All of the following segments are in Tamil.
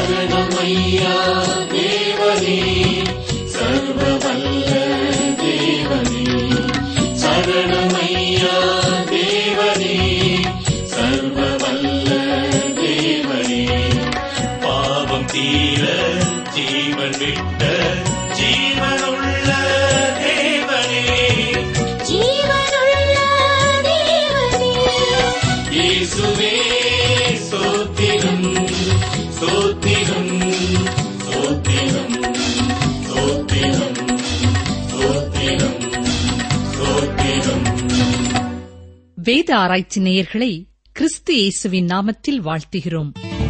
சரணமையா தேவனே சர்வவல்ல தேவனே சரணமையா தேவனே சர்வவல்ல தேவனே பாவம் தீர ஜீவன் விட்ட ஜீவனுள்ள தேவனே ஜீவனுள்ள தேவனே இயேசுவே சோத்திரம் சோத்திரம் சோத்திரம் சோத்திரம் சோத்திரம் சோத்திரம் வேத ஆராய்ச்சி நேயர்களை கிறிஸ்து இயேசுவின் நாமத்தில் வாழ்த்துகிறோம்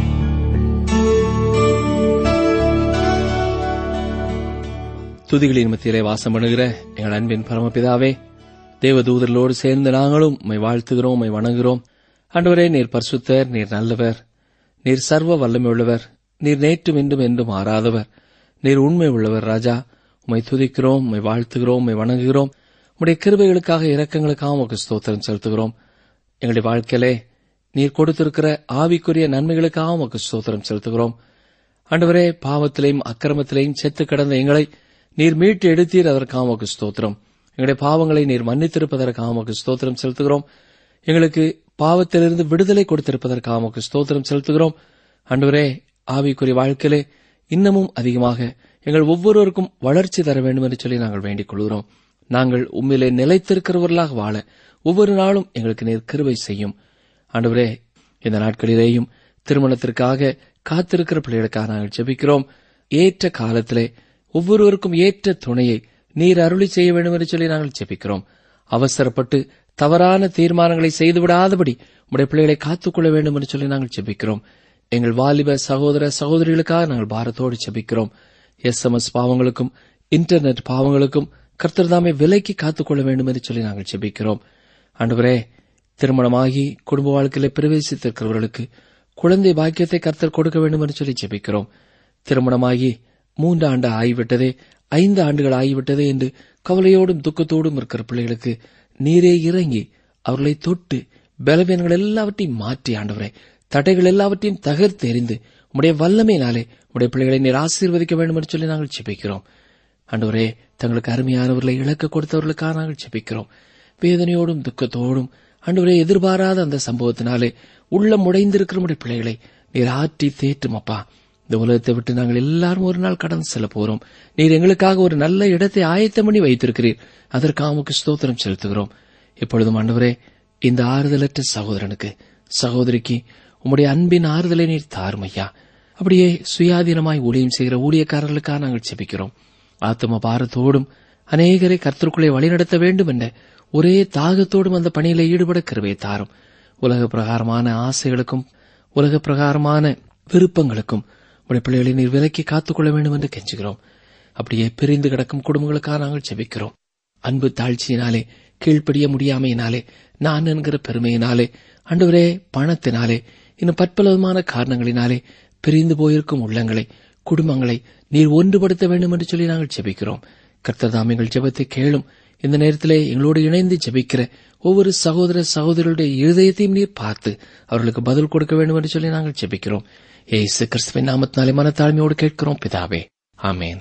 துதிகளின் மத்தியிலே வாசம் பண்ணுகிற எங்கள் அன்பின் பரமபிதாவே தேவதூதர்களோடு சேர்ந்து நாங்களும் உம்மை வாழ்த்துகிறோம் உம்மை வணங்குகிறோம் ஆண்டவரே நீர் பரிசுத்தர் நீர் நல்லவர் நீர் சர்வ வல்லமை உள்ளவர் நீர் நேற்றும் இன்றும் என்றும் மாறாதவர் நீர் உண்மை உள்ளவர் ராஜா உம்மை துதிக்கிறோம் உம்மை வாழ்த்துகிறோம் உம்மை வணங்குகிறோம் உம்முடைய கிருபைகளுக்காக இரக்கங்களுக்காக உமக்கு ஸ்தோத்திரம் செலுத்துகிறோம் எங்களுடைய வாழ்க்கையிலே நீர் கொடுத்திருக்கிற ஆவிக்குரிய நன்மைகளுக்காக உமக்கு ஸ்தோத்திரம் செலுத்துகிறோம் ஆண்டவரே பாவத்திலையும் அக்கிரமத்திலையும் செத்து கிடந்த எங்களை நீர் மீட்டு எடுத்தீர் அதற்காக உமக்கு ஸ்தோத்திரம் எங்களுடைய பாவங்களை நீர் மன்னித்திருப்பதற்காக உமக்கு ஸ்தோத்திரம் செலுத்துகிறோம் எங்களுக்கு பாவத்திலிருந்து விடுதலை கொடுத்திருப்பதற்காக உமக்கு ஸ்தோத்திரம் செலுத்துகிறோம் ஆண்டவரே ஆவிக்குரிய வாழ்க்கையிலே இன்னமும் அதிகமாக எங்கள் ஒவ்வொருவருக்கும் வளர்ச்சி தர வேண்டும் என்று சொல்லி நாங்கள் வேண்டிக் கொள்கிறோம் நாங்கள் உண்மையிலே நிலைத்திருக்கிறவர்களாக வாழ ஒவ்வொரு நாளும் எங்களுக்கு நீர் கிருபை செய்யும் ஆண்டவரே இந்த நாட்களிலேயும் திருமணத்திற்காக காத்திருக்கிற பிள்ளைகளுக்காக நாங்கள் ஜெபிக்கிறோம் ஏற்ற காலத்திலே ஒவ்வொருவருக்கும் ஏற்ற துணையை நீர் அருளி செய்ய வேண்டும் என்று சொல்லி நாங்கள் ஜெபிக்கிறோம் அவசரப்பட்டு தவறான தீர்மானங்களை செய்துவிடாதபடி உடைய பிள்ளைகளை காத்துக்கொள்ள வேண்டும் என்று சொல்லி நாங்கள் ஜெபிக்கிறோம் எங்கள் வாலிப சகோதர சகோதரிகளுக்காக நாங்கள் பாரத்தோடு ஜெபிக்கிறோம் எஸ்எம்எஸ் பாவங்களுக்கும் இன்டர்நெட் பாவங்களுக்கும் கர்த்தர்தாமே விலைக்கு காத்துக்கொள்ள வேண்டும் என்று சொல்லி நாங்கள் ஜெபிக்கிறோம் ஆண்டவரே திருமணமாகி குடும்ப வாழ்க்கையில பிரவேசித்திருக்கிறவர்களுக்கு குழந்தை பாக்கியத்தை கர்த்தர் கொடுக்க வேண்டும் என்று சொல்லி ஜெபிக்கிறோம் திருமணமாகி மூன்று ஆண்டு ஆகிவிட்டதே ஐந்து ஆண்டுகள் ஆகிவிட்டதே என்று கவலையோடும் துக்கத்தோடும் இருக்கிற பிள்ளைகளுக்கு நீரே இறங்கி அவர்களை தொட்டு பலவீனங்கள் எல்லாவற்றையும் மாற்றி ஆண்டவரே தடைகள் எல்லாவற்றையும் தகர்த்து எறிந்து உடைய வல்லமையினாலே உடைய பிள்ளைகளை நீர் ஆசீர்வதிக்க வேண்டும் என்று சொல்லி நாங்கள் ஜெபிக்கிறோம் ஆண்டவரே தங்களுக்கு அருமையானவர்களை இழக்க கொடுத்தவர்களுக்காக நாங்கள் ஜெபிக்கிறோம் வேதனையோடும் துக்கத்தோடும் ஆண்டவரே எதிர்பாராத அந்த சம்பவத்தினாலே உள்ளம் உடைந்திருக்கிற நம்முடைய பிள்ளைகளை நீர் ஆற்றி தேற்றும் அப்பா இந்த உலகத்தை விட்டு நாங்கள் எல்லாரும் ஒரு நாள் கடந்து செல்ல போறோம் நீர் எங்களுக்காக ஒரு நல்ல இடத்தை ஆயத்தம் பண்ணி வைத்திருக்கிறீர் அதற்காக உமக்கு ஸ்தோத்திரம் செலுத்துகிறோம் இப்பொழுதும் ஆண்டவரே இந்த ஆறுதலற்ற சகோதரனுக்கு சகோதரிக்கு உம்முடைய அன்பின் ஆறுதலை நீர் தாரும் ஐயா அப்படியே சுயாதீனமாய் ஊழியம் செய்கிற ஊழியக்காரர்களுக்காக நாங்கள் செபிக்கிறோம் ஆத்ம பாரத்தோடும் அநேகரை கர்த்தருக்குள்ளே வழிநடத்த வேண்டும் என்ற ஒரே தாகத்தோடும் அந்த பணியில ஈடுபட கருவை தாரும் உலக பிரகாரமான ஆசைகளுக்கும் உலக பிரகாரமான விருப்பங்களுக்கும் உடைய பிள்ளைகளை நீர் விலக்கி காத்துக்கொள்ள வேண்டும் என்று கெஞ்சுகிறோம் அப்படியே பிரிந்து கிடக்கும் குடும்பங்களுக்காக நாங்கள் செபிக்கிறோம் அன்பு தாழ்ச்சியினாலே கீழ்ப்படிய முடியாமையினாலே நான் என்கிற பெருமையினாலே அன்றுவரே பணத்தினாலே இன்னும் பற்பலவிதமான காரணங்களினாலே பிரிந்து போயிருக்கும் உள்ளங்களை குடும்பங்களை நீர் ஒன்றுபடுத்த வேண்டும் என்று சொல்லி நாங்கள் ஜெபிக்கிறோம் கர்த்ததாம் எங்கள் ஜெபத்தை கேளும் இந்த நேரத்திலே எங்களோடு இணைந்து ஜெபிக்கிற ஒவ்வொரு சகோதர சகோதரருடைய இருதயத்தையும் நீர் பார்த்து அவர்களுக்கு பதில் கொடுக்க வேண்டும் என்று சொல்லி நாங்கள் ஜெபிக்கிறோம் ஏசு கிறிஸ்துவின் நாமத்தினாலே மனத்தாழ்மையோடு கேட்கிறோம் பிதாவே ஆமேன்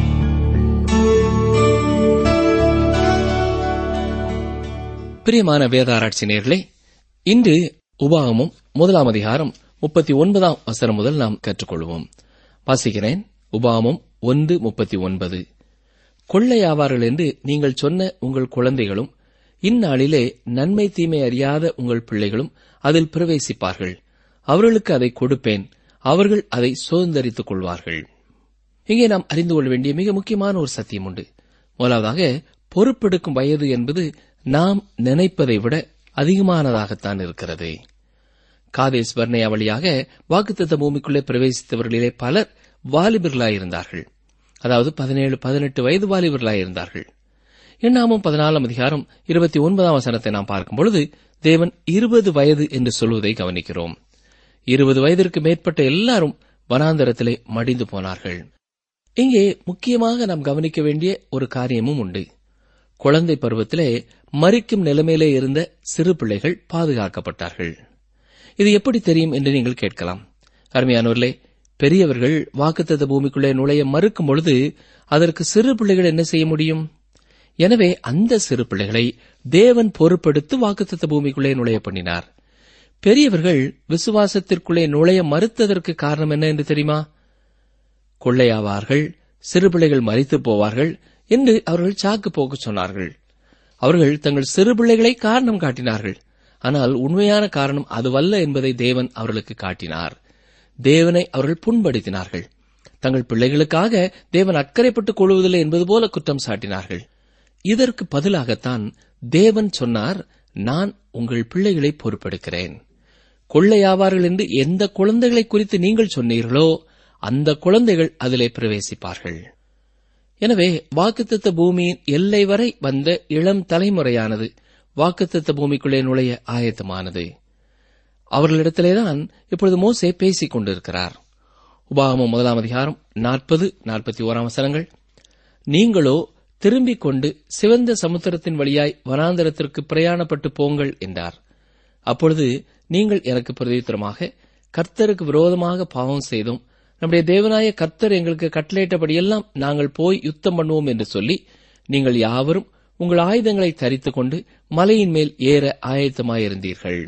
பிரியமான வேதாராய்ச்சி நேர்களே இன்று உபாகமும் முதலாம் அதிகாரம் முப்பத்தி ஒன்பதாம் வசனம் முதல் நாம் கற்றுக்கொள்வோம் வாசிக்கிறேன் உபாகமும் ஒன்று முப்பத்தி ஒன்பது கொள்ளையாவார்கள் என்று நீங்கள் சொன்ன உங்கள் குழந்தைகளும் இந்நாளிலே நன்மை தீமை அறியாத உங்கள் பிள்ளைகளும் அதில் பிரவேசிப்பார்கள் அவர்களுக்கு அதை கொடுப்பேன் அவர்கள் அதை சுதந்திரித்துக் கொள்வார்கள் இங்கே நாம் அறிந்து கொள்ள வேண்டிய மிக முக்கியமான ஒரு சத்தியம் உண்டு முதலாவதாக பொறுப்பெடுக்கும் வயது என்பது நாம் நினைப்பதை விட அதிகமானதாகத்தான் இருக்கிறது காதேஸ் வர்ணையா வழியாக வாக்குத்தத்த பூமிக்குள்ளே பிரவேசித்தவர்களிலே பலர் வாலிபர்களாயிருந்தார்கள் அதாவது பதினேழு பதினெட்டு வயது வாலிபர்களாயிருந்தார்கள் எண்ணாமும் பதினாலாம் அதிகாரம் இருபத்தி ஒன்பதாம் வசனத்தை நாம் பார்க்கும் பொழுது தேவன் இருபது வயது என்று சொல்வதை கவனிக்கிறோம் இருபது வயதிற்கு மேற்பட்ட எல்லாரும் வனாந்தரத்திலே மடிந்து போனார்கள் இங்கே முக்கியமாக நாம் கவனிக்க வேண்டிய ஒரு காரியமும் உண்டு குழந்தை பருவத்திலே மறிக்கும் நிலைமையிலே இருந்த சிறு பிள்ளைகள் பாதுகாக்கப்பட்டார்கள் இது எப்படி தெரியும் என்று நீங்கள் கேட்கலாம் அருமையானவர்களே பெரியவர்கள் வாக்குத்தத்த பூமிக்குள்ளே நுழைய மறுக்கும் பொழுது அதற்கு சிறு பிள்ளைகள் என்ன செய்ய முடியும் எனவே அந்த சிறு பிள்ளைகளை தேவன் பொறுப்பெடுத்து வாக்குத்தத்த பூமிக்குள்ளே நுழைய பண்ணினார் பெரியவர்கள் விசுவாசத்திற்குள்ளே நுழைய மறுத்ததற்கு காரணம் என்ன என்று தெரியுமா கொள்ளையாவார்கள் சிறு பிள்ளைகள் மறித்து போவார்கள் என்று அவர்கள் சாக்கு போக்கு சொன்னார்கள் அவர்கள் தங்கள் சிறு பிள்ளைகளை காரணம் காட்டினார்கள் ஆனால் உண்மையான காரணம் அதுவல்ல என்பதை தேவன் அவர்களுக்கு காட்டினார் தேவனை அவர்கள் புண்படுத்தினார்கள் தங்கள் பிள்ளைகளுக்காக தேவன் அக்கறைப்பட்டுக் கொள்வதில்லை என்பது போல குற்றம் சாட்டினார்கள் இதற்கு பதிலாகத்தான் தேவன் சொன்னார் நான் உங்கள் பிள்ளைகளை பொறுப்பெடுக்கிறேன் கொள்ளையாவார்கள் என்று எந்த குழந்தைகளை குறித்து நீங்கள் சொன்னீர்களோ அந்த குழந்தைகள் அதிலே பிரவேசிப்பார்கள் எனவே வாக்குத்தத்த பூமியின் எல்லை வரை வந்த இளம் தலைமுறையானது வாக்குத்தத்த பூமிக்குள்ளே நுழைய ஆயத்தமானது அவர்களிடத்திலேதான் இப்பொழுது மோசே பேசிக் கொண்டிருக்கிறார் உபாகமம் முதலாம் அதிகாரம் நாற்பது நாற்பத்தி ஓராம் வசனங்கள் நீங்களோ திரும்பிக் கொண்டு சிவந்த சமுத்திரத்தின் வழியாய் வனாந்தரத்திற்கு பிரயாணப்பட்டு போங்கள் என்றார் அப்பொழுது நீங்கள் எனக்கு பிரதித்திரமாக கர்த்தருக்கு விரோதமாக பாவம் செய்தோம் நம்முடைய தேவனாய கர்த்தர் எங்களுக்கு கட்டளையிட்டபடியெல்லாம் நாங்கள் போய் யுத்தம் பண்ணுவோம் என்று சொல்லி நீங்கள் யாவரும் உங்கள் ஆயுதங்களை தரித்துக் கொண்டு மலையின் மேல் ஏற ஆயத்தமாயிருந்தீர்கள்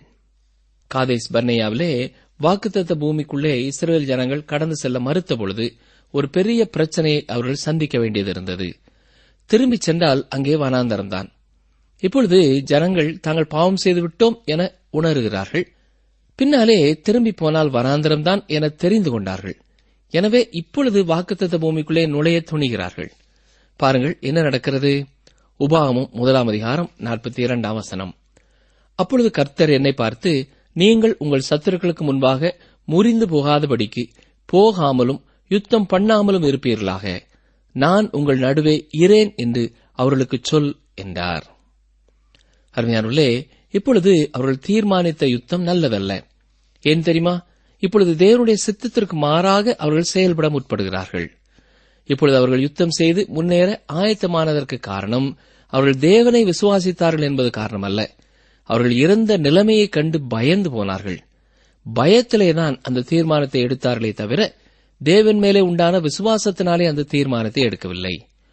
காதேஸ் பர்னேயாவிலே வாக்குத்தத்த பூமிக்குள்ளே இஸ்ரேல் ஜனங்கள் கடந்து செல்ல மறுத்த பொழுது ஒரு பெரிய பிரச்சனையை அவர்கள் சந்திக்க வேண்டியது இருந்தது திரும்பிச் சென்றால் அங்கே வனாந்தரம்தான் இப்பொழுது ஜனங்கள் தாங்கள் பாவம் செய்து விட்டோம் என உணர்கிறார்கள் பின்னாலே திரும்பி போனால் வனாந்தரம்தான் என தெரிந்து கொண்டார்கள் எனவே இப்பொழுது வாக்குத்தத்த பூமிக்குள்ளே நுழைய துணிகிறார்கள் பாருங்கள் என்ன நடக்கிறது உபாகமும் முதலாம் அதிகாரம் நாற்பத்தி இரண்டாம் வசனம் அப்பொழுது கர்த்தர் என்னை பார்த்து நீங்கள் உங்கள் சத்துருக்களுக்கு முன்பாக முறிந்து போகாதபடிக்கு போகாமலும் யுத்தம் பண்ணாமலும் இருப்பீர்களாக நான் உங்கள் நடுவே இரேன் என்று அவர்களுக்கு சொல் என்றார் அருமையானவர்களே இப்பொழுது அவர்கள் தீர்மானித்த யுத்தம் நல்லதல்ல ஏன் தெரியுமா இப்பொழுது தேவனுடைய சித்தத்திற்கு மாறாக அவர்கள் செயல்பட முற்படுகிறார்கள் இப்பொழுது அவர்கள் யுத்தம் செய்து முன்னேற ஆயத்தமானதற்கு காரணம் அவர்கள் தேவனை விசுவாசித்தார்கள் என்பது காரணம் அல்ல அவர்கள் இறந்த நிலைமையைக் கண்டு பயந்து போனார்கள் பயத்திலேதான் அந்த தீர்மானத்தை எடுத்தார்களே தவிர தேவன் மேலே உண்டான விசுவாசத்தினாலே அந்த தீர்மானத்தை எடுக்கவில்லை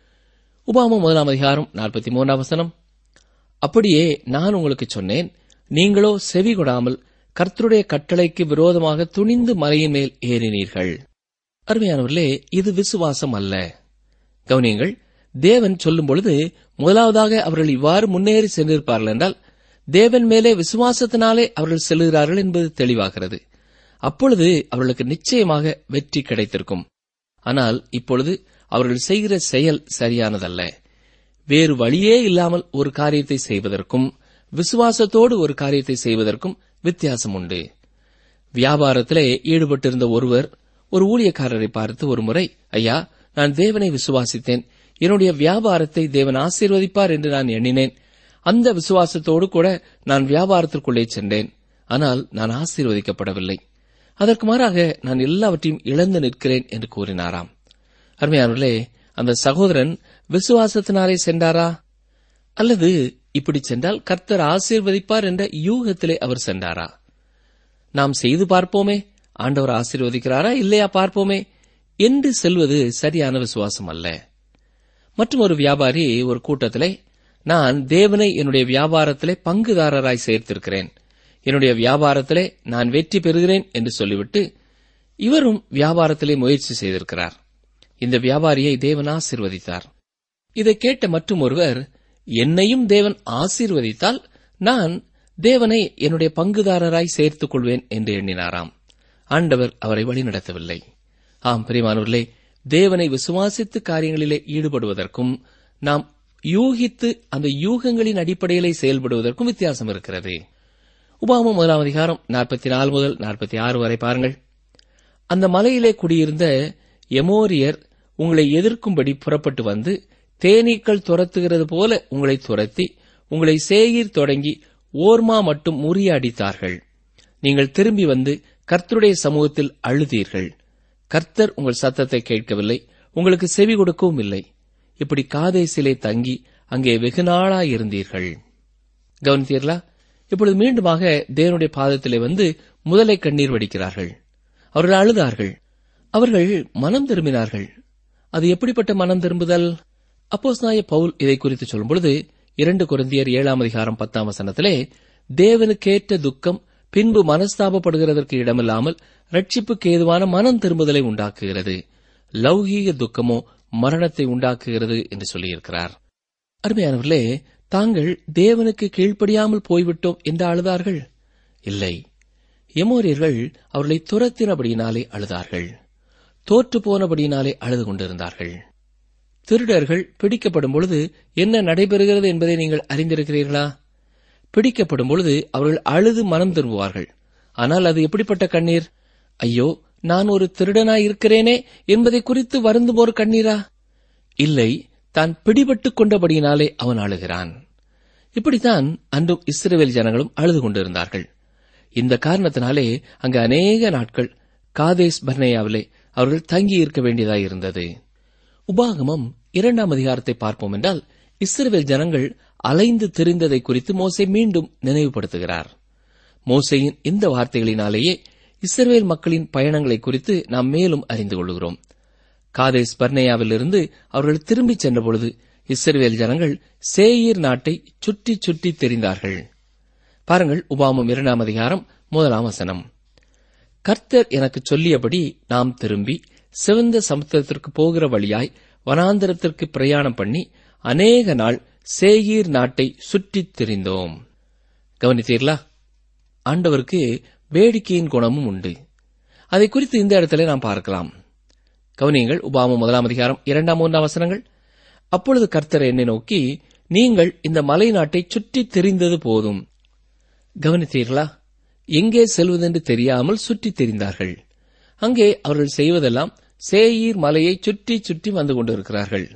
உபாம முதலாம் அதிகாரம் நாற்பத்தி மூன்றாம் வசனம் அப்படியே நான் உங்களுக்கு சொன்னேன் நீங்களோ செவி கொடாமல் கர்த்தருடைய கட்டளைக்கு விரோதமாக துணிந்து மலையின் மேல் ஏறினீர்கள் அருமையானவர்களே இது விசுவாசம் அல்ல கவனியங்கள் தேவன் சொல்லும் பொழுது முதலாவதாக அவர்கள் இவ்வாறு முன்னேறி சென்றிருப்பார்கள் என்றால் தேவன் மேலே விசுவாசத்தினாலே அவர்கள் செல்கிறார்கள் என்பது தெளிவாகிறது அப்பொழுது அவர்களுக்கு நிச்சயமாக வெற்றி கிடைத்திருக்கும் ஆனால் இப்பொழுது அவர்கள் செய்கிற செயல் சரியானதல்ல வேறு வழியே இல்லாமல் ஒரு காரியத்தை செய்வதற்கும் விசுவாசத்தோடு ஒரு காரியத்தை செய்வதற்கும் வித்தியாசம் உண்டு வியாபாரத்திலே ஈடுபட்டிருந்த ஒருவர் ஒரு ஊழியக்காரரை பார்த்து ஒரு முறை ஐயா நான் தேவனை விசுவாசித்தேன் என்னுடைய வியாபாரத்தை தேவன் ஆசீர்வதிப்பார் என்று நான் எண்ணினேன் அந்த விசுவாசத்தோடு கூட நான் வியாபாரத்திற்குள்ளே சென்றேன் ஆனால் நான் ஆசீர்வதிக்கப்படவில்லை அதற்கு மாறாக நான் எல்லாவற்றையும் இழந்து நிற்கிறேன் என்று கூறினாராம் அருமையானவர்களே அந்த சகோதரன் விசுவாசத்தினாலே சென்றாரா அல்லது இப்படி சென்றால் கர்த்தர் ஆசீர்வதிப்பார் என்ற யூகத்திலே அவர் சென்றாரா நாம் செய்து பார்ப்போமே ஆண்டவர் ஆசீர்வதிக்கிறாரா இல்லையா பார்ப்போமே என்று செல்வது சரியான விசுவாசம் அல்ல மற்றும் ஒரு வியாபாரி ஒரு கூட்டத்திலே நான் தேவனை என்னுடைய வியாபாரத்திலே பங்குதாரராய் சேர்த்திருக்கிறேன் என்னுடைய வியாபாரத்திலே நான் வெற்றி பெறுகிறேன் என்று சொல்லிவிட்டு இவரும் வியாபாரத்திலே முயற்சி செய்திருக்கிறார் இந்த வியாபாரியை தேவன் ஆசீர்வதித்தார் இதை கேட்ட மற்றும் ஒருவர் என்னையும் தேவன் ஆசீர்வதித்தால் நான் தேவனை என்னுடைய பங்குதாரராய் சேர்த்துக் கொள்வேன் என்று எண்ணினாராம் ஆண்டவர் அவரை வழிநடத்தவில்லை ஆம் பிரிமானவர்களே தேவனை விசுவாசித்து காரியங்களிலே ஈடுபடுவதற்கும் நாம் யூகித்து அந்த யூகங்களின் அடிப்படையிலே செயல்படுவதற்கும் வித்தியாசம் இருக்கிறது உபாமம் முதலாம் அதிகாரம் நாற்பத்தி நாலு முதல் நாற்பத்தி ஆறு வரை பாருங்கள் அந்த மலையிலே குடியிருந்த எமோரியர் உங்களை எதிர்க்கும்படி புறப்பட்டு வந்து தேனீக்கள் துரத்துகிறது போல உங்களை துரத்தி உங்களை சேயீர் தொடங்கி ஓர்மா மட்டும் முறியடித்தார்கள் நீங்கள் திரும்பி வந்து கர்த்தருடைய சமூகத்தில் அழுதீர்கள் கர்த்தர் உங்கள் சத்தத்தை கேட்கவில்லை உங்களுக்கு செவி கொடுக்கவும் இல்லை இப்படி காதேசிலே தங்கி அங்கே வெகு நாளாயிருந்தீர்கள் கவனித்தீர்களா இப்பொழுது மீண்டுமாக தேவனுடைய பாதத்திலே வந்து முதலை கண்ணீர் வடிக்கிறார்கள் அவர்கள் அழுதார்கள் அவர்கள் மனம் திரும்பினார்கள் அது எப்படிப்பட்ட மனம் திரும்புதல் அப்போஸ்நாய பவுல் இதை குறித்து சொல்லும் பொழுது இரண்டு குருந்தியர் ஏழாம் அதிகாரம் பத்தாம் வசனத்திலே தேவனுக்கேற்ற துக்கம் பின்பு மனஸ்தாபப்படுகிறதற்கு இடமில்லாமல் ரட்சிப்புக்கு ஏதுவான மனம் திரும்புதலை உண்டாக்குகிறது லௌகீக துக்கமோ மரணத்தை உண்டாக்குகிறது என்று சொல்லியிருக்கிறார் அருமையானவர்களே தாங்கள் தேவனுக்கு கீழ்ப்படியாமல் போய்விட்டோம் என்று அழுதார்கள் இல்லை எமோரியர்கள் அவர்களை துரத்தினபடியினாலே அழுதார்கள் தோற்று போனபடியினாலே அழுது கொண்டிருந்தார்கள் திருடர்கள் பிடிக்கப்படும் பொழுது என்ன நடைபெறுகிறது என்பதை நீங்கள் அறிந்திருக்கிறீர்களா பிடிக்கப்படும் பொழுது அவர்கள் அழுது மனம் திரும்புவார்கள் ஆனால் அது எப்படிப்பட்ட கண்ணீர் ஐயோ நான் ஒரு திருடனாய் இருக்கிறேனே என்பதை குறித்து வருந்தும் ஒரு கண்ணீரா இல்லை தான் பிடிபட்டுக் கொண்டபடியினாலே அவன் அழுகிறான் இப்படித்தான் அன்றும் இஸ்ரேல் ஜனங்களும் அழுது கொண்டிருந்தார்கள் இந்த காரணத்தினாலே அங்கு அநேக நாட்கள் காதேஸ் பர்னேயாவிலே அவர்கள் தங்கி இருக்க வேண்டியதாயிருந்தது உபாகமம் இரண்டாம் அதிகாரத்தை பார்ப்போம் என்றால் இஸ்ரவேல் ஜனங்கள் அலைந்து திரிந்ததை குறித்து மோசே மீண்டும் நினைவுபடுத்துகிறார் மோசேயின் இந்த வார்த்தைகளினாலேயே இஸ்ரவேல் மக்களின் பயணங்களை குறித்து நாம் மேலும் அறிந்து கொள்கிறோம் காதேஸ் பர்னேயாவிலிருந்து அவர்கள் திரும்பிச் சென்றபொழுது இஸ்ரவேல் ஜனங்கள் சேயீர் நாட்டை சுற்றி சுற்றி தெரிந்தார்கள் பாருங்கள் உபாமம் இரண்டாம் அதிகாரம் முதலாம் வசனம் கர்த்தர் எனக்கு சொல்லியபடி நாம் திரும்பி சிவந்த சமுத்திரத்திற்கு போகிற வழியாய் வனாந்தரத்திற்கு பிரயாணம் பண்ணி அநேக நாள் சேயீர் நாட்டை சுற்றித் திரிந்தோம் கவனித்தீர்களா ஆண்டவருக்கு வேடிக்கையின் குணமும் உண்டு அதை குறித்து இந்த இடத்துல நாம் பார்க்கலாம் கவனியங்கள் உபாம முதலாம் அதிகாரம் இரண்டாம் மூன்றாம் வசனங்கள் அப்பொழுது கர்த்தர் என்னை நோக்கி நீங்கள் இந்த மலை நாட்டை சுற்றித் திரிந்தது போதும் கவனித்தீர்களா எங்கே செல்வதென்று தெரியாமல் சுற்றித் திரிந்தார்கள் அங்கே அவர்கள் செய்வதெல்லாம் சேயீர் மலையை சுற்றி சுற்றி வந்து கொண்டிருக்கிறார்கள்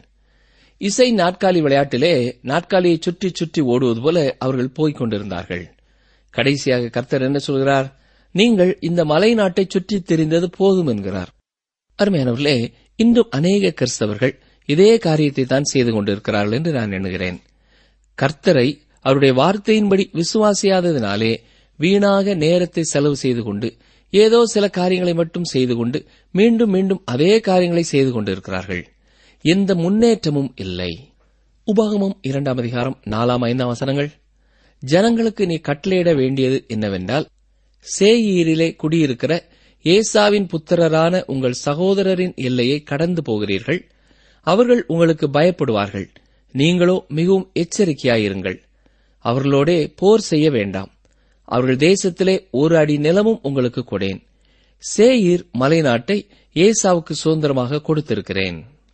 இசை நாட்காலி விளையாட்டிலே நாட்காலியை சுற்றி சுற்றி ஓடுவது போல அவர்கள் போய்க் கொண்டிருந்தார்கள் கடைசியாக கர்த்தர் என்ன சொல்கிறார் நீங்கள் இந்த மலை நாட்டை சுற்றித் திரிந்தது போதும் என்கிறார் அருமையானவர்களே இன்றும் அநேக கிறிஸ்தவர்கள் இதே காரியத்தை தான் செய்து கொண்டிருக்கிறார்கள் என்று நான் எண்ணுகிறேன் கர்த்தரை அவருடைய வார்த்தையின்படி விசுவாசியாததினாலே வீணாக நேரத்தை செலவு செய்து கொண்டு ஏதோ சில காரியங்களை மட்டும் செய்து கொண்டு மீண்டும் மீண்டும் அதே காரியங்களை செய்து கொண்டிருக்கிறார்கள் எந்த முன்னேற்றமும் இல்லை உபாகமம் இரண்டாம் அதிகாரம் நாலாம் ஐந்தாம் வசனங்கள் ஜனங்களுக்கு நீ கட்டளையிட வேண்டியது என்னவென்றால் சேயீரிலே குடியிருக்கிற ஏசாவின் புத்திரரான உங்கள் சகோதரரின் எல்லையை கடந்து போகிறீர்கள் அவர்கள் உங்களுக்கு பயப்படுவார்கள் நீங்களோ மிகவும் எச்சரிக்கையாயிருங்கள் அவர்களோடே போர் செய்ய வேண்டாம் அவர்கள் தேசத்திலே ஒரு அடி நிலமும் உங்களுக்கு கொடேன் சேயீர் மலைநாட்டை ஏசாவுக்கு சுதந்திரமாக கொடுத்திருக்கிறேன்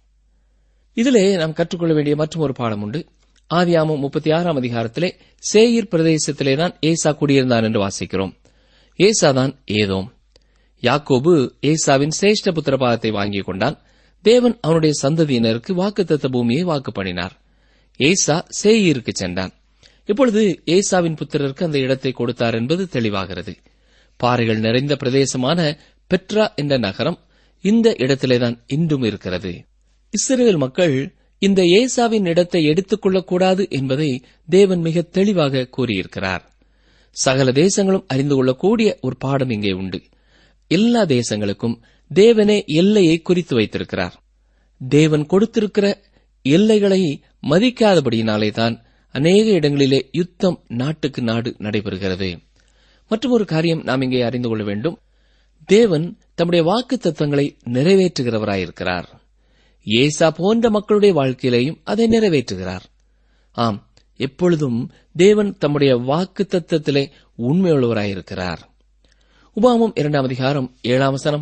இதிலே நாம் கற்றுக்கொள்ள வேண்டிய மற்றும் ஒரு பாடம் உண்டு ஆதியாமம் முப்பத்தி ஆறாம் அதிகாரத்திலே சேயீர் பிரதேசத்திலே தான் ஏசா குடியிருந்தான் என்று வாசிக்கிறோம் ஏசாதான் ஏதோம் யாக்கோபு ஏசாவின் சிரேஷ்ட புத்திரபாதத்தை வாங்கிக் கொண்டான் தேவன் அவனுடைய சந்ததியினருக்கு வாக்குத்தத்த பூமியை வாக்கு பண்ணினார் ஏசா சேயீருக்கு சென்றான் இப்பொழுது ஏசாவின் புத்திரருக்கு அந்த இடத்தை கொடுத்தார் என்பது தெளிவாகிறது பாறைகள் நிறைந்த பிரதேசமான பெட்ரா என்ற நகரம் இந்த இடத்திலேதான் இன்றும் இருக்கிறது இஸ்ரேல் மக்கள் இந்த ஏசாவின் இடத்தை எடுத்துக் கொள்ளக்கூடாது என்பதை தேவன் மிக தெளிவாக கூறியிருக்கிறார் சகல தேசங்களும் அறிந்து கொள்ளக்கூடிய ஒரு பாடம் இங்கே உண்டு எல்லா தேசங்களுக்கும் தேவனே எல்லையை குறித்து வைத்திருக்கிறார் தேவன் கொடுத்திருக்கிற எல்லைகளை மதிக்காதபடியினாலே தான் அநேக இடங்களிலே யுத்தம் நாட்டுக்கு நாடு நடைபெறுகிறது மற்றும் ஒரு காரியம் நாம் இங்கே அறிந்து கொள்ள வேண்டும் தேவன் தம்முடைய வாக்கு தத்துவங்களை நிறைவேற்றுகிறவராயிருக்கிறார் ஏசா போன்ற மக்களுடைய வாழ்க்கையிலேயும் அதை நிறைவேற்றுகிறார் ஆம் எப்பொழுதும் தேவன் தம்முடைய வாக்கு தத்துவத்திலே உண்மையுள்ளவராயிருக்கிறார் உபாமம் இரண்டாம் அதிகாரம் ஏழாம் வசனம்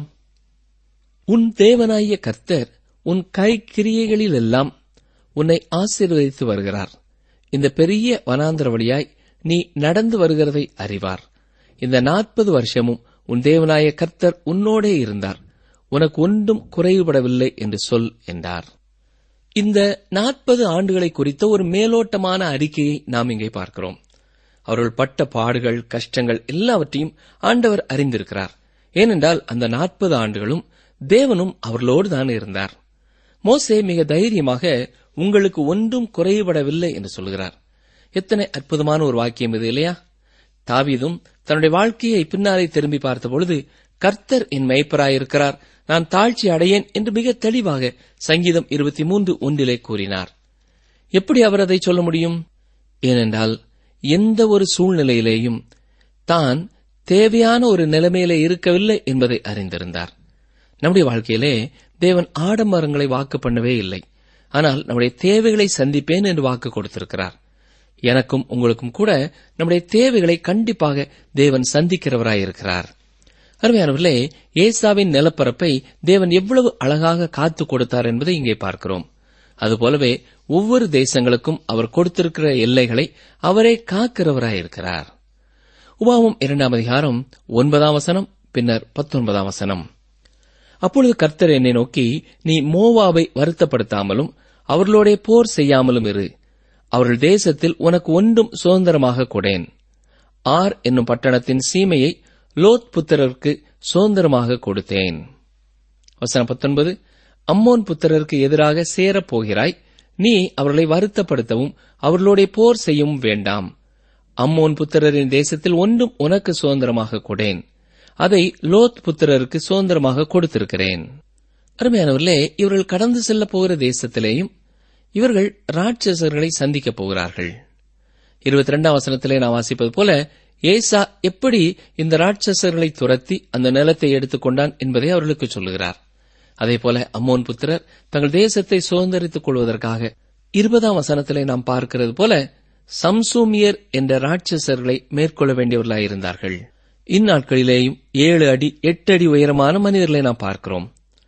உன் தேவனாகிய கர்த்தர் உன் கை கிரியைகளிலெல்லாம் உன்னை ஆசீர்வதித்து வருகிறார் இந்த பெரிய வனாந்தர வழியாய் நீ நடந்து வருகிறதை அறிவார் இந்த நாற்பது வருஷமும் உன் தேவனாய கர்த்தர் உன்னோடே இருந்தார் உனக்கு ஒன்றும் குறைவுபடவில்லை என்று சொல் என்றார் இந்த நாற்பது ஆண்டுகளை குறித்த ஒரு மேலோட்டமான அறிக்கையை நாம் இங்கே பார்க்கிறோம் அவர்கள் பட்ட பாடுகள் கஷ்டங்கள் எல்லாவற்றையும் ஆண்டவர் அறிந்திருக்கிறார் ஏனென்றால் அந்த நாற்பது ஆண்டுகளும் தேவனும் அவர்களோடு தான் இருந்தார் மோசே மிக தைரியமாக உங்களுக்கு ஒன்றும் குறைபடவில்லை என்று சொல்கிறார் எத்தனை அற்புதமான ஒரு வாக்கியம் இது இல்லையா தாவீதும் தன்னுடைய வாழ்க்கையை பின்னாலே திரும்பி பார்த்தபொழுது கர்த்தர் என் மெய்ப்பராயிருக்கிறார் நான் தாழ்ச்சி அடையேன் என்று மிக தெளிவாக சங்கீதம் இருபத்தி மூன்று ஒன்றிலே கூறினார் எப்படி அவர் அதை சொல்ல முடியும் ஏனென்றால் எந்த ஒரு சூழ்நிலையிலேயும் தான் தேவையான ஒரு நிலைமையிலே இருக்கவில்லை என்பதை அறிந்திருந்தார் நம்முடைய வாழ்க்கையிலே தேவன் ஆடம்பரங்களை வாக்கு பண்ணவே இல்லை ஆனால் நம்முடைய தேவைகளை சந்திப்பேன் என்று வாக்கு கொடுத்திருக்கிறார் எனக்கும் உங்களுக்கும் கூட நம்முடைய தேவைகளை கண்டிப்பாக தேவன் சந்திக்கிறவராயிருக்கிறார் அருமையானவர்களே ஏசாவின் நிலப்பரப்பை தேவன் எவ்வளவு அழகாக காத்து கொடுத்தார் என்பதை இங்கே பார்க்கிறோம் அதுபோலவே ஒவ்வொரு தேசங்களுக்கும் அவர் கொடுத்திருக்கிற எல்லைகளை அவரே காக்கிறவராயிருக்கிறார் உபாவம் இரண்டாம் அதிகாரம் ஒன்பதாம் வசனம் பின்னர் பத்தொன்பதாம் வசனம் அப்பொழுது கர்த்தர் என்னை நோக்கி நீ மோவாவை வருத்தப்படுத்தாமலும் அவர்களோடே போர் செய்யாமலும் இரு அவர்கள் தேசத்தில் உனக்கு ஒன்றும் சுதந்திரமாக கொடேன் ஆர் என்னும் பட்டணத்தின் சீமையை லோத் புத்திரருக்கு சுதந்திரமாக கொடுத்தேன் வசனம் பத்தொன்பது அம்மோன் புத்திரருக்கு எதிராக சேரப் போகிறாய் நீ அவர்களை வருத்தப்படுத்தவும் அவர்களோடே போர் செய்யவும் வேண்டாம் அம்மோன் புத்திரரின் தேசத்தில் ஒன்றும் உனக்கு சுதந்திரமாக கொடேன் அதை லோத் புத்திரருக்கு சுதந்திரமாக கொடுத்திருக்கிறேன் அருமையானவர்களே இவர்கள் கடந்து செல்ல போகிற தேசத்திலேயும் இவர்கள் ராட்சசர்களை சந்திக்கப் போகிறார்கள் இருபத்தி ரெண்டாம் வசனத்திலே நான் வாசிப்பது போல ஏசா எப்படி இந்த ராட்சசர்களை துரத்தி அந்த நிலத்தை எடுத்துக் கொண்டான் என்பதை அவர்களுக்கு சொல்லுகிறார் அதேபோல அம்மோன் புத்திரர் தங்கள் தேசத்தை சுதந்திரித்துக் கொள்வதற்காக இருபதாம் வசனத்திலே நாம் பார்க்கிறது போல சம்சூமியர் என்ற ராட்சசர்களை மேற்கொள்ள வேண்டியவர்களாயிருந்தார்கள் இந்நாட்களிலேயும் ஏழு அடி எட்டு அடி உயரமான மனிதர்களை நாம் பார்க்கிறோம்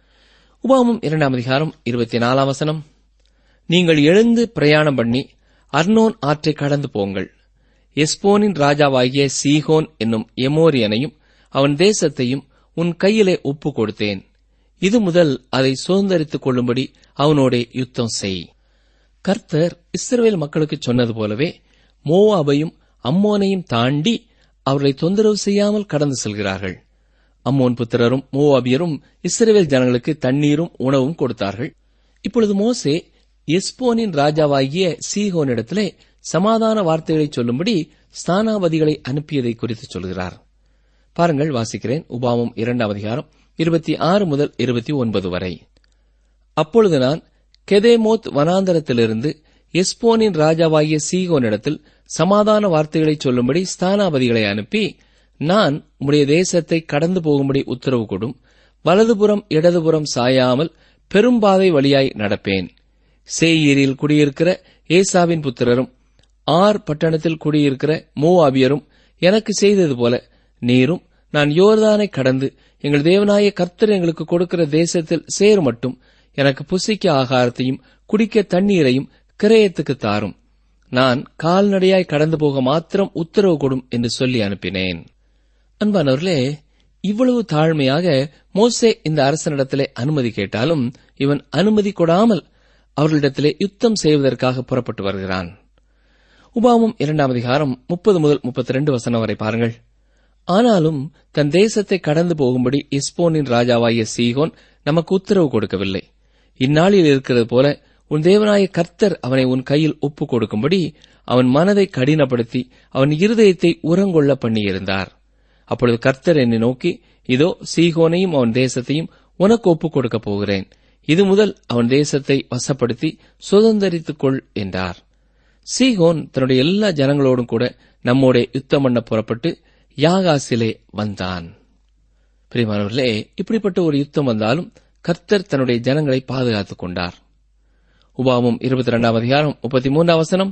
உபாமம் இரண்டாம் அதிகாரம் இருபத்தி நாலாம் வசனம் நீங்கள் எழுந்து பிரயாணம் பண்ணி அர்னோன் ஆற்றை கடந்து போங்கள் எஸ்போனின் ராஜாவாகிய சீகோன் என்னும் எமோரியனையும் அவன் தேசத்தையும் உன் கையிலே ஒப்பு கொடுத்தேன் இது முதல் அதை சுதந்திரித்துக் கொள்ளும்படி அவனோடே யுத்தம் செய் கர்த்தர் இஸ்ரவேல் மக்களுக்கு சொன்னது போலவே மோவாபையும் அம்மோனையும் தாண்டி அவர்களை தொந்தரவு செய்யாமல் கடந்து செல்கிறார்கள் அம்மோன் புத்திரரும் மோவாபியரும் இஸ்ரவேல் ஜனங்களுக்கு தண்ணீரும் உணவும் கொடுத்தார்கள் இப்பொழுது மோசே எஸ்போனின் ராஜாவாகிய சீகோனிடத்திலே சமாதான வார்த்தைகளை சொல்லும்படி ஸ்தானாபதிகளை அனுப்பியதை குறித்து சொல்கிறார் பாருங்கள் வாசிக்கிறேன் உபாமம் இரண்டாம் அதிகாரம் இருபத்தி ஆறு முதல் இருபத்தி ஒன்பது வரை அப்பொழுது நான் கெதேமோத் வனாந்தரத்திலிருந்து எஸ்போனின் ராஜாவாகிய சீகோனிடத்தில் சமாதான வார்த்தைகளை சொல்லும்படி ஸ்தானாபதிகளை அனுப்பி நான் உம்முடைய தேசத்தை கடந்து போகும்படி உத்தரவு கொடும் வலதுபுறம் இடதுபுறம் சாயாமல் பெரும்பாதை வழியாய் நடப்பேன் சேயீரில் குடியிருக்கிற ஏசாவின் புத்திரரும் ஆர் பட்டணத்தில் குடியிருக்கிற மோவாபியரும் எனக்கு செய்தது போல நீரும் நான் யோர்தானை கடந்து எங்கள் தேவனாய கர்த்தர் எங்களுக்கு கொடுக்கிற தேசத்தில் சேர் மட்டும் எனக்கு புசிக்க ஆகாரத்தையும் குடிக்க தண்ணீரையும் கிரயத்துக்கு தாரும் நான் கால்நடையாய் கடந்து போக மாத்திரம் உத்தரவு கொடும் என்று சொல்லி அனுப்பினேன் அன்பானவர்களே இவ்வளவு தாழ்மையாக மோசே இந்த அரசனிடத்திலே அனுமதி கேட்டாலும் இவன் அனுமதி கொடாமல் அவர்களிடத்திலே யுத்தம் செய்வதற்காக புறப்பட்டு வருகிறான் உபாமம் இரண்டாம் அதிகாரம் முப்பது முதல் முப்பத்தி ரெண்டு வசனம் வரை பாருங்கள் ஆனாலும் தன் தேசத்தை கடந்து போகும்படி இஸ்போனின் ராஜாவாகிய சீகோன் நமக்கு உத்தரவு கொடுக்கவில்லை இந்நாளில் இருக்கிறது போல உன் தேவனாய கர்த்தர் அவனை உன் கையில் ஒப்பு கொடுக்கும்படி அவன் மனதை கடினப்படுத்தி அவன் இருதயத்தை உரங்கொள்ள பண்ணியிருந்தார் அப்பொழுது கர்த்தர் என்னை நோக்கி இதோ சீகோனையும் அவன் தேசத்தையும் உனக்கு ஒப்புக் கொடுக்கப் போகிறேன் இது முதல் அவன் தேசத்தை வசப்படுத்தி சுதந்திரித்துக் கொள் என்றார் சீகோன் தன்னுடைய எல்லா ஜனங்களோடும் கூட நம்மோட யுத்தம் பண்ண புறப்பட்டு யாகாசிலே வந்தான் பிரியமானவர்களே இப்படிப்பட்ட ஒரு யுத்தம் வந்தாலும் கர்த்தர் தன்னுடைய ஜனங்களை பாதுகாத்துக் கொண்டார் உபாமம் இருபத்தி ரெண்டாம் அதிகாரம் முப்பத்தி மூன்றாம் வசனம்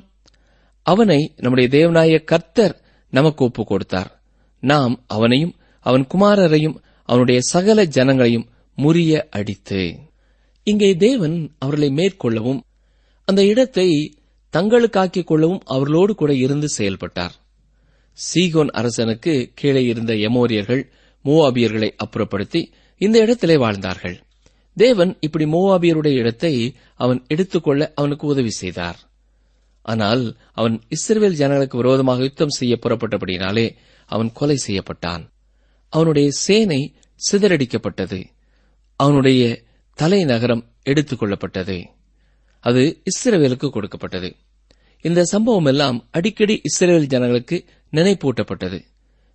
அவனை நம்முடைய தேவனாய கர்த்தர் நமக்கு ஒப்புக் கொடுத்தார் நாம் அவனையும் அவன் குமாரரையும் அவனுடைய சகல ஜனங்களையும் முறிய அடித்து இங்கே தேவன் அவர்களை மேற்கொள்ளவும் அந்த இடத்தை தங்களுக்காக்கிக் கொள்ளவும் அவர்களோடு கூட இருந்து செயல்பட்டார் சீகோன் அரசனுக்கு கீழே இருந்த எமோரியர்கள் மோவாபியர்களை அப்புறப்படுத்தி இந்த இடத்திலே வாழ்ந்தார்கள் தேவன் இப்படி மோவாபியருடைய இடத்தை அவன் எடுத்துக்கொள்ள அவனுக்கு உதவி செய்தார் ஆனால் அவன் இஸ்ரேல் ஜனங்களுக்கு விரோதமாக யுத்தம் செய்ய புறப்பட்டபடினாலே அவன் கொலை செய்யப்பட்டான் அவனுடைய சேனை சிதறடிக்கப்பட்டது அவனுடைய தலைநகரம் எடுத்துக் கொள்ளப்பட்டது அது இஸ்ரவேலுக்கு கொடுக்கப்பட்டது இந்த சம்பவம் எல்லாம் அடிக்கடி இஸ்ரேல் ஜனங்களுக்கு நினைப்பூட்டப்பட்டது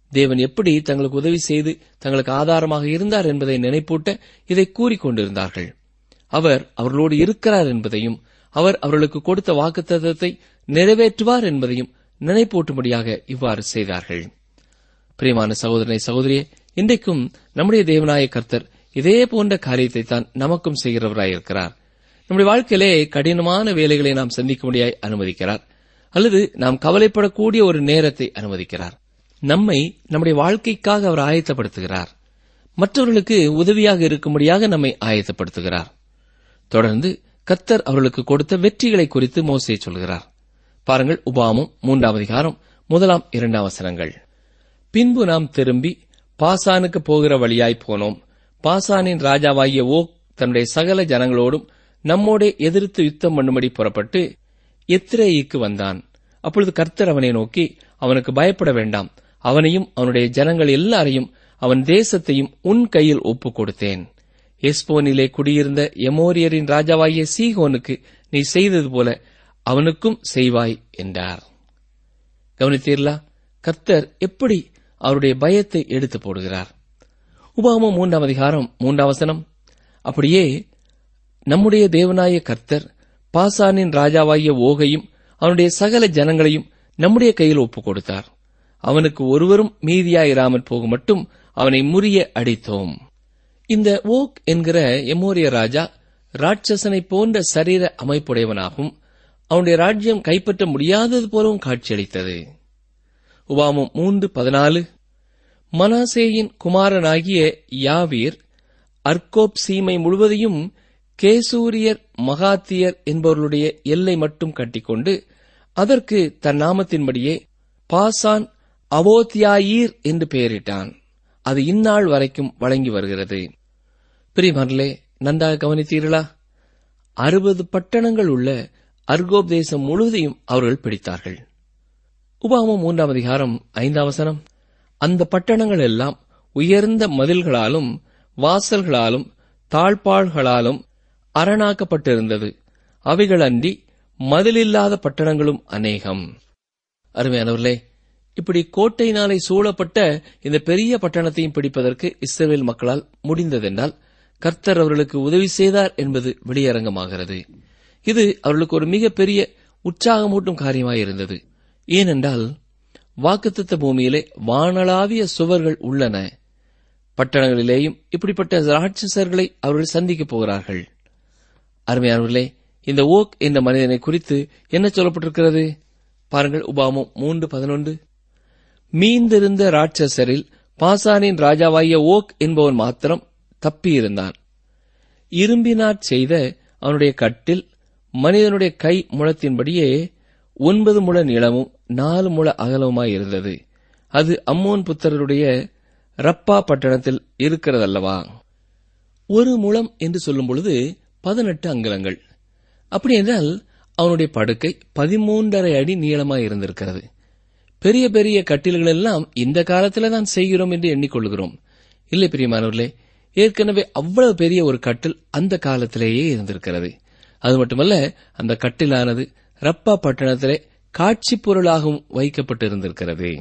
தேவன் எப்படி தங்களுக்கு உதவி செய்து தங்களுக்கு ஆதாரமாக இருந்தார் என்பதை நினைப்பூட்ட இதை கூறிக்கொண்டிருந்தார்கள் அவர் அவர்களோடு இருக்கிறார் என்பதையும் அவர் அவர்களுக்கு கொடுத்த வாக்குத்தத்தத்தை நிறைவேற்றுவார் என்பதையும் நினைப்பூட்டும்படியாக இவ்வாறு செய்தார்கள் பிரியமான சகோதரனை சகோதரியே இன்றைக்கும் நம்முடைய தேவனாய கர்த்தர் இதே போன்ற காரியத்தை தான் நமக்கும் செய்கிறவராயிருக்கிறார் நம்முடைய வாழ்க்கையிலே கடினமான வேலைகளை நாம் சந்திக்க முடியாய் அனுமதிக்கிறார் அல்லது நாம் கவலைப்படக்கூடிய ஒரு நேரத்தை அனுமதிக்கிறார் நம்மை நம்முடைய வாழ்க்கைக்காக அவர் ஆயத்தப்படுத்துகிறார் மற்றவர்களுக்கு உதவியாக இருக்கும்படியாக நம்மை ஆயத்தப்படுத்துகிறார் தொடர்ந்து கத்தர் அவர்களுக்கு கொடுத்த வெற்றிகளை குறித்து மோசே சொல்கிறார் பாருங்கள் உபாமம் மூன்றாம் அதிகாரம் முதலாம் இரண்டாம் வசனங்கள் பின்பு நாம் திரும்பி பாசானுக்கு போகிற வழியாய் போனோம் பாசானின் ராஜாவாகிய ஓக் தன்னுடைய சகல ஜனங்களோடும் நம்மோடே எதிர்த்து யுத்தம் பண்ணும்படி புறப்பட்டு எத்திரேயிக்கு வந்தான் அப்பொழுது கர்த்தர் அவனை நோக்கி அவனுக்கு பயப்பட வேண்டாம் அவனையும் அவனுடைய ஜனங்கள் எல்லாரையும் அவன் தேசத்தையும் உன் கையில் ஒப்புக் கொடுத்தேன் எஸ்போனிலே குடியிருந்த எமோரியரின் ராஜாவாகிய சீகோனுக்கு நீ செய்தது போல அவனுக்கும் செய்வாய் என்றார் கவனித்தீர்களா கர்த்தர் எப்படி அவருடைய பயத்தை எடுத்து போடுகிறார் உபாமம் மூன்றாம் அதிகாரம் மூன்றாம் வசனம் அப்படியே நம்முடைய தேவனாய கர்த்தர் பாசானின் ராஜாவாகிய ஓகையும் அவனுடைய சகல ஜனங்களையும் நம்முடைய கையில் ஒப்புக் கொடுத்தார் அவனுக்கு ஒருவரும் மீதியாயிராமற் போக மட்டும் அவனை முறிய அடித்தோம் இந்த ஓக் என்கிற எமோரிய ராஜா ராட்சசனை போன்ற சரீர அமைப்புடையவனாகவும் அவனுடைய ராஜ்யம் கைப்பற்ற முடியாதது போலவும் காட்சியளித்தது உபாமம் மூன்று பதினாலு மனாசேயின் குமாரனாகிய யாவீர் அர்கோப் சீமை முழுவதையும் கேசூரியர் மகாத்தியர் என்பவர்களுடைய எல்லை மட்டும் கட்டிக்கொண்டு அதற்கு தன் நாமத்தின்படியே பாசான் அவோத்தியாயீர் என்று பெயரிட்டான் அது இந்நாள் வரைக்கும் வழங்கி வருகிறது பிரிமர்லே நன்றாக கவனித்தீர்களா அறுபது பட்டணங்கள் உள்ள அர்கோப் தேசம் முழுவதையும் அவர்கள் பிடித்தார்கள் உபாமம் மூன்றாம் அதிகாரம் ஐந்தாம் வசனம் அந்த பட்டணங்கள் எல்லாம் உயர்ந்த மதில்களாலும் வாசல்களாலும் தாழ்பாள்களாலும் அரணாக்கப்பட்டிருந்தது அவைகள் அன்றி மதிலில்லாத பட்டணங்களும் அநேகம் அருமையானவர்களே இப்படி கோட்டையினாலே சூழப்பட்ட இந்த பெரிய பட்டணத்தையும் பிடிப்பதற்கு இஸ்ரேல் மக்களால் முடிந்ததென்றால் கர்த்தர் அவர்களுக்கு உதவி செய்தார் என்பது வெளியரங்கமாகிறது இது அவர்களுக்கு ஒரு மிகப்பெரிய உற்சாகமூட்டும் காரியமாயிருந்தது ஏனென்றால் வாக்குத்தத்த பூமியிலே வானளாவிய சுவர்கள் உள்ளன பட்டணங்களிலேயும் இப்படிப்பட்ட ராட்சசர்களை அவர்கள் சந்திக்கப் போகிறார்கள் அருமையானவர்களே இந்த ஓக் என்ற மனிதனை குறித்து என்ன சொல்லப்பட்டிருக்கிறது பாருங்கள் உபாமம் மூன்று பதினொன்று மீந்திருந்த ராட்சசரில் பாசானின் ராஜாவாகிய ஓக் என்பவன் மாத்திரம் தப்பியிருந்தான் இரும்பினாற் செய்த அவனுடைய கட்டில் மனிதனுடைய கை முழத்தின்படியே ஒன்பது முழ நீளமும் நாலு முழ அகலமுமாய் இருந்தது அது அம்மோன் புத்தருடைய ரப்பா பட்டணத்தில் இருக்கிறதல்லவா ஒரு முழம் என்று சொல்லும் பொழுது பதினெட்டு அங்குலங்கள் அப்படி என்றால் அவனுடைய படுக்கை பதிமூன்றரை அடி நீளமாய் இருந்திருக்கிறது பெரிய பெரிய கட்டில்கள் எல்லாம் இந்த காலத்துல தான் செய்கிறோம் என்று எண்ணிக்கொள்கிறோம் இல்லை பிரியமானவர்களே ஏற்கனவே அவ்வளவு பெரிய ஒரு கட்டில் அந்த காலத்திலேயே இருந்திருக்கிறது அது மட்டுமல்ல அந்த கட்டிலானது ரப்பா பட்டணத்திலே காட்சி பொருளாகவும் வைக்கப்பட்டிருந்திருக்கிறது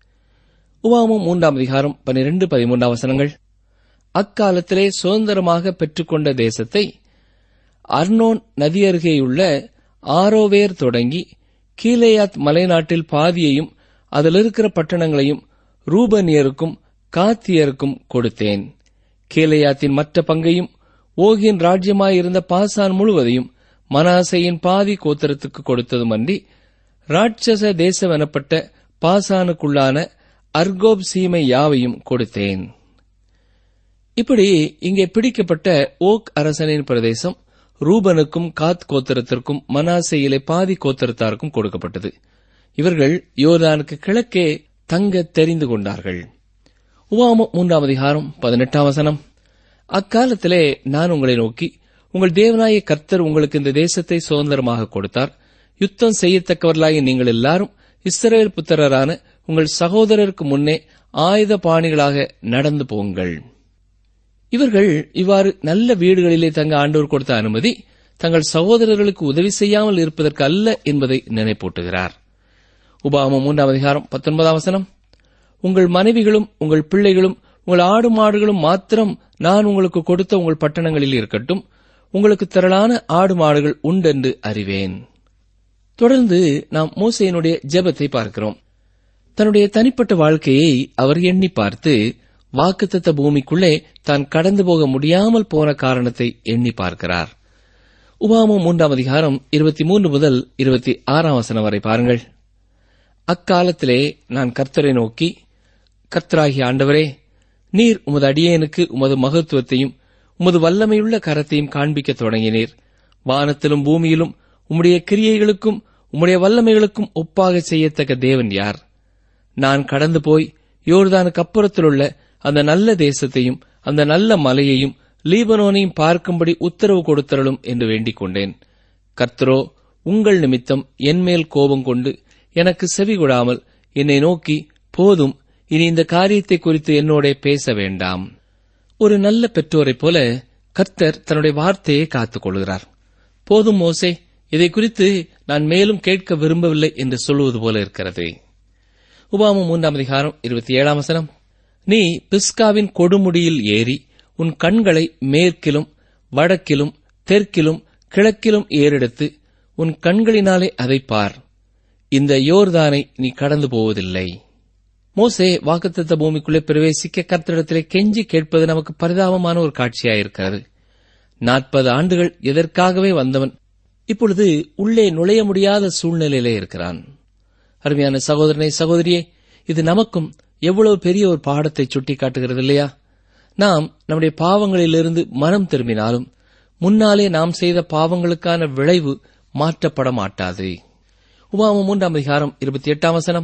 உவாமம் மூன்றாம் அதிகாரம் பனிரெண்டு பதிமூன்றாம் வசனங்கள் அக்காலத்திலே சுதந்திரமாக பெற்றுக்கொண்ட தேசத்தை அர்னோன் நதியருகேயுள்ள ஆரோவேர் தொடங்கி கீலேயாத் மலைநாட்டில் பாதியையும் அதில் இருக்கிற பட்டணங்களையும் ரூபனியருக்கும் காத்தியருக்கும் கொடுத்தேன் கீலேயாத்தின் மற்ற பங்கையும் ஓகின் ராஜ்யமாயிருந்த பாசான் முழுவதையும் மனாசையின் பாதி கோத்திரத்துக்கு கொடுத்ததுமன்றி ராட்சச தேசம் எனப்பட்ட பாசானுக்குள்ளான அர்கோப் சீமை யாவையும் கொடுத்தேன் இப்படி இங்கே பிடிக்கப்பட்ட ஓக் அரசனின் பிரதேசம் ரூபனுக்கும் காத் கோத்திரத்திற்கும் மனாசையிலே பாதி கோத்திரத்தாருக்கும் கொடுக்கப்பட்டது இவர்கள் யோர்தானுக்கு கிழக்கே தங்க தெரிந்து கொண்டார்கள் உவாமம் மூன்றாம் அதிகாரம் பதினெட்டாம் வசனம் அக்காலத்திலே நான் உங்களை நோக்கி உங்கள் தேவனாய கர்த்தர் உங்களுக்கு இந்த தேசத்தை சுதந்திரமாக கொடுத்தார் யுத்தம் செய்யத்தக்கவர்களாகிய நீங்கள் எல்லாரும் இஸ்ரவேல் புத்திரரான உங்கள் சகோதரருக்கு முன்னே ஆயுத பாணிகளாக நடந்து போங்கள் இவர்கள் இவ்வாறு நல்ல வீடுகளிலே தங்க ஆண்டோர் கொடுத்த அனுமதி தங்கள் சகோதரர்களுக்கு உதவி செய்யாமல் இருப்பதற்கு அல்ல என்பதை நினைப்பூட்டுகிறார் உபாமம் மூன்றாம் அதிகாரம் பத்தொன்பதாம் வசனம் உங்கள் மனைவிகளும் உங்கள் பிள்ளைகளும் உங்கள் ஆடு மாடுகளும் மாத்திரம் நான் உங்களுக்கு கொடுத்த உங்கள் பட்டணங்களில் இருக்கட்டும் உங்களுக்கு திரளான ஆடு மாடுகள் உண்டென்று அறிவேன் தொடர்ந்து நாம் மோசையினுடைய ஜெபத்தை பார்க்கிறோம் தன்னுடைய தனிப்பட்ட வாழ்க்கையை அவர் எண்ணி பார்த்து வாக்குத்தத்த பூமிக்குள்ளே தான் கடந்து போக முடியாமல் போன காரணத்தை எண்ணி பார்க்கிறார் உபாமம் மூன்றாம் அதிகாரம் இருபத்தி மூன்று முதல் இருபத்தி ஆறாம் வசனம் வரை பாருங்கள் அக்காலத்திலே நான் கர்த்தரை நோக்கி கர்த்தராகிய ஆண்டவரே நீர் உமது அடியேனுக்கு உமது மகத்துவத்தையும் உமது வல்லமையுள்ள கரத்தையும் காண்பிக்கத் தொடங்கினீர் வானத்திலும் பூமியிலும் உம்முடைய கிரியைகளுக்கும் உம்முடைய வல்லமைகளுக்கும் ஒப்பாக செய்யத்தக்க தேவன் யார் நான் கடந்து போய் யோர்தானுக்கு அப்புறத்திலுள்ள அந்த நல்ல தேசத்தையும் அந்த நல்ல மலையையும் லீபனோனையும் பார்க்கும்படி உத்தரவு கொடுத்தரலும் என்று வேண்டிக் கொண்டேன் கர்த்தரோ உங்கள் நிமித்தம் என்மேல் கோபம் கொண்டு எனக்கு செவி கொடாமல் என்னை நோக்கி போதும் இனி இந்த காரியத்தை குறித்து என்னோட பேச வேண்டாம் ஒரு நல்ல பெற்றோரைப் போல கர்த்தர் தன்னுடைய வார்த்தையை காத்துக் கொள்கிறார் போதும் மோசே இதை குறித்து நான் மேலும் கேட்க விரும்பவில்லை என்று சொல்லுவது போல இருக்கிறது உபாமம் மூன்றாம் அதிகாரம் இருபத்தி ஏழாம் வசனம் நீ பிஸ்காவின் கொடுமுடியில் ஏறி உன் கண்களை மேற்கிலும் வடக்கிலும் தெற்கிலும் கிழக்கிலும் ஏறெடுத்து உன் கண்களினாலே அதை பார் இந்த யோர்தானை நீ கடந்து போவதில்லை மோசே வாக்குத்தத்த பூமிக்குள்ளே பிரவேசிக்க கர்த்தரிடத்திலே கெஞ்சி கேட்பது நமக்கு பரிதாபமான ஒரு காட்சியாயிருக்கிறது நாற்பது ஆண்டுகள் எதற்காகவே வந்தவன் இப்பொழுது உள்ளே நுழைய முடியாத சூழ்நிலையிலே இருக்கிறான் அருமையான சகோதரனை சகோதரியே இது நமக்கும் எவ்வளவு பெரிய ஒரு பாடத்தை சுட்டி காட்டுகிறது இல்லையா நாம் நம்முடைய பாவங்களிலிருந்து மனம் திரும்பினாலும் முன்னாலே நாம் செய்த பாவங்களுக்கான விளைவு மாற்றப்பட மாட்டாது உபாம மூன்றாம் அதிகாரம் இருபத்தி எட்டாம் வசனம்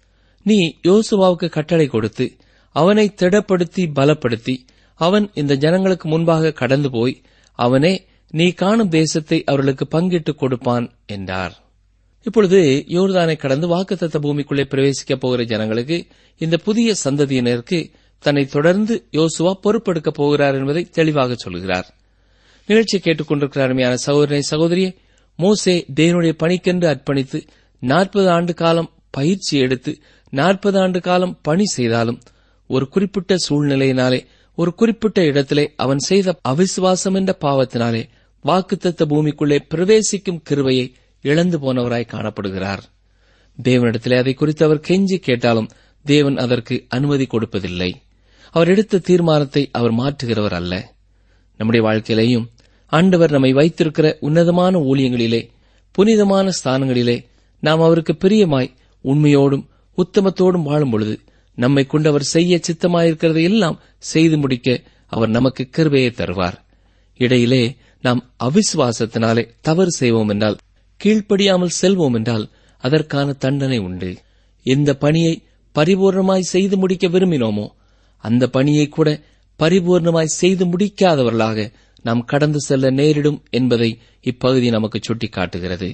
நீ யோசுவாவுக்கு கட்டளை கொடுத்து அவனை திடப்படுத்தி பலப்படுத்தி அவன் இந்த ஜனங்களுக்கு முன்பாக கடந்து போய் அவனே நீ காணும் தேசத்தை அவர்களுக்கு பங்கிட்டுக் கொடுப்பான் என்றார் இப்பொழுது யோர்தானை கடந்து வாக்குத்தத்த பூமிக்குள்ளே பிரவேசிக்கப் போகிற ஜனங்களுக்கு இந்த புதிய சந்ததியினருக்கு தன்னை தொடர்ந்து யோசுவா பொறுப்பெடுக்கப் போகிறார் என்பதை தெளிவாக சொல்கிறார் நிகழ்ச்சியை கேட்டுக்கொண்டிருக்கிற அருமையான சகோதரனை சகோதரியே மோசே தேவனுடைய பணிக்கென்று அர்ப்பணித்து நாற்பது ஆண்டு காலம் பயிற்சி எடுத்து நாற்பது ஆண்டு காலம் பணி செய்தாலும் ஒரு குறிப்பிட்ட சூழ்நிலையினாலே ஒரு குறிப்பிட்ட இடத்திலே அவன் செய்த அவிசுவாசம் என்ற பாவத்தினாலே வாக்குத்தத்த பூமிக்குள்ளே பிரவேசிக்கும் கிருவையை இழந்து போனவராய் காணப்படுகிறார் தேவனிடத்திலே அதை குறித்து அவர் கெஞ்சி கேட்டாலும் தேவன் அதற்கு அனுமதி கொடுப்பதில்லை அவர் எடுத்த தீர்மானத்தை அவர் மாற்றுகிறவர் அல்ல நம்முடைய வாழ்க்கையிலேயும் ஆண்டவர் நம்மை வைத்திருக்கிற உன்னதமான ஊழியங்களிலே புனிதமான ஸ்தானங்களிலே நாம் அவருக்கு பிரியமாய் உண்மையோடும் உத்தமத்தோடும் வாழும் பொழுது நம்மை கொண்டு அவர் செய்ய சித்தமாயிருக்கிறதை எல்லாம் செய்து முடிக்க அவர் நமக்கு கிருபையை தருவார் இடையிலே நாம் அவிசுவாசத்தினாலே தவறு செய்வோம் என்றால் கீழ்ப்படியாமல் செல்வோம் என்றால் அதற்கான தண்டனை உண்டு எந்த பணியை பரிபூர்ணமாய் செய்து முடிக்க விரும்பினோமோ அந்த பணியை கூட பரிபூர்ணமாய் செய்து முடிக்காதவர்களாக நாம் கடந்து செல்ல நேரிடும் என்பதை இப்பகுதி நமக்கு சுட்டிக்காட்டுகிறது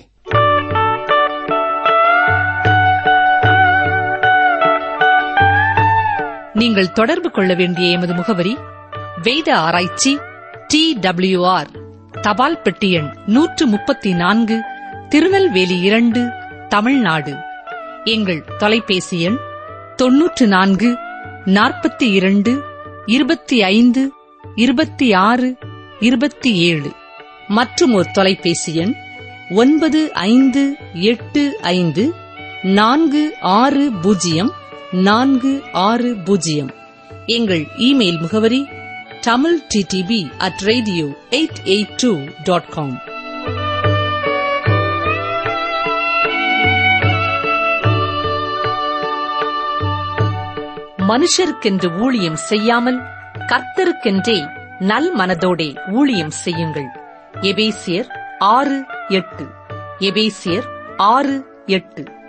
நீங்கள் தொடர்பு கொள்ள வேண்டிய எமது முகவரி வேத ஆராய்ச்சி டி ஆர் தபால் பெட்டி எண் நூற்று முப்பத்தி நான்கு திருநெல்வேலி இரண்டு தமிழ்நாடு எங்கள் தொலைபேசி எண் தொன்னூற்று நான்கு நாற்பத்தி இரண்டு இருபத்தி ஐந்து இருபத்தி ஆறு இருபத்தி ஏழு மற்றும் ஒரு தொலைபேசி எண் ஒன்பது ஐந்து எட்டு ஐந்து நான்கு ஆறு பூஜ்ஜியம் நான்கு ஆறு பூஜ்ஜியம் எங்கள் இமெயில் முகவரி Tamil TDP at radio eight eight two dot com மனுஷருக்கென்று ஊழியம் செய்யாமல் கர்த்தருக்கென்றே நல் மனதோடே ஊழியம் செய்யுங்கள் எபேசியர் ஆறு எட்டு எபேசியர் ஆறு எட்டு